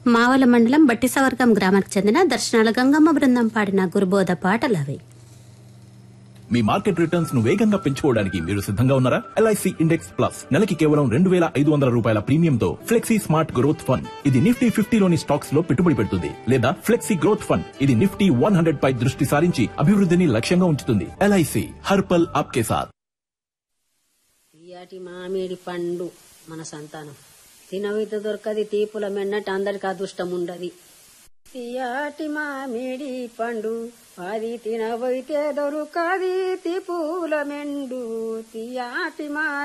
మావల మండలం బట్టిసవర్గం గ్రామానికి చెందిన దర్శనాల గంగమ్మ బృందం పాడిన గురుబోధ పాటలు అవి మీ మార్కెట్ రిటర్న్స్ ను వేగంగా పెంచుకోవడానికి మీరు సిద్ధంగా ఉన్నారా ఎల్ఐసి ఇండెక్స్ ప్లస్ నెలకి కేవలం రెండు వేల ఐదు వందల రూపాయల ప్రీమియంతో ఫ్లెక్సీ స్మార్ట్ గ్రోత్ ఫండ్ ఇది నిఫ్టీ ఫిఫ్టీలోని స్టాక్స్ లో పెట్టుబడి పెడుతుంది లేదా ఫ్లెక్సీ గ్రోత్ ఫండ్ ఇది నిఫ్టీ వన్ హండ్రెడ్ పై దృష్టి సారించి అభివృద్ధిని లక్ష్యంగా ఉంచుతుంది ఎల్ఐసి హర్పల్ ఆప్కే సాత్ తీయటి మామిడి పండు మన సంతానం తినవిత దొరకది తీపుల మెన్నట్టు అందరికి అదృష్టం ఉండది తీయటి మామిడి పండు అది తినవైతే దొరకది తీపుల మెండు తీయటి మా